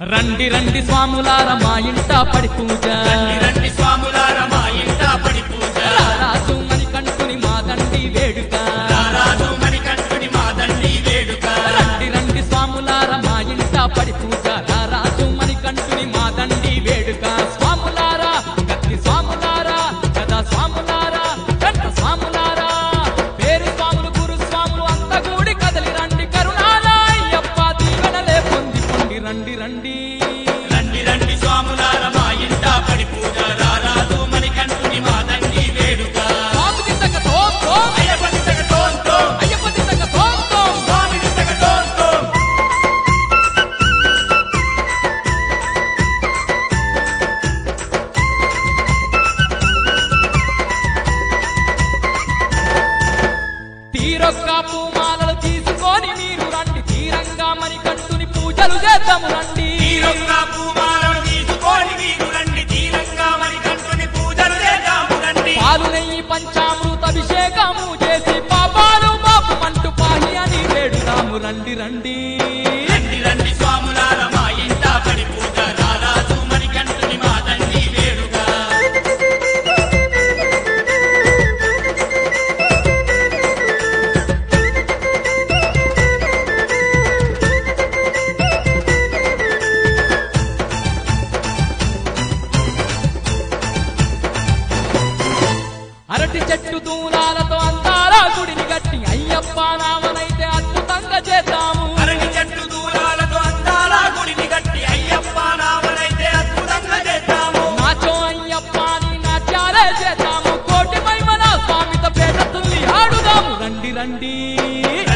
రండి రండి స్వాములార మా ఇంట పడి పూజ రండి రండి స్వాములార మా ఇంట పడి పూజ రారాజు మణికంఠుని మా దండి వేడుక రారాజు మణికంఠుని మా దండి వేడుక రండి రండి స్వాములార మా ఇంట పడి పూజ రారాజు మణికంఠుని మా దండి వేడుక స్వాములారా గట్టి స్వాములారా గదా స్వాములారా గంట స్వాములారా పేరు స్వాములు గురు స్వాములు అంత కూడి కదలి రండి కరుణాల అయ్యప్ప దీవెనలే పొంది పొండి రండి రండి రండి రండి స్వాములార మా ఇంట పడి పూజ రారాజు మణికంఠుని మా దండి వేడుక స్వామి దిద్దక తోం తోం, అయ్యప్ప దిద్దక తోం తోం, అయ్యప్ప దిద్దక తోం తోం. స్వామి దిద్దక తోం తోం. తీరొక్క పూమాలలు తీసుకొని మీరు రండి తీరంగా మణికంఠుని పూజలు చేద్దాము రండి తీరొక్క పూమాలను తీసుకొని మీరు రండి తీరంగా మణికంఠుని పూజలు చేద్దాము రండి పాలు నెయ్యి పంచామృత అభిషేకము చేసి పాపాలు పాపమంటూ పాహి అని వేడుదాము రండి రండి రండి రండి స్వాములార మా ఇంట పడి పూజ రారాజు మణికంఠుని మా దండి వేడుక అరటి చెట్టు దూలాలతో అందాల గుడిని గట్టి అయ్యప్ప నామనైతే అద్భుతంగా చేద్దాము అరటి చెట్టు దూరాలతో అందాల గుడిని కట్టి అయ్యప్ప నామనైతే అద్భుతంగా చేద్దాము నాచో అయ్యప్ప అని నాట్యాలే చేద్దాము కోటి మహిమన స్వామిత పేట తుల్లి ఆడుదాము రండి రండి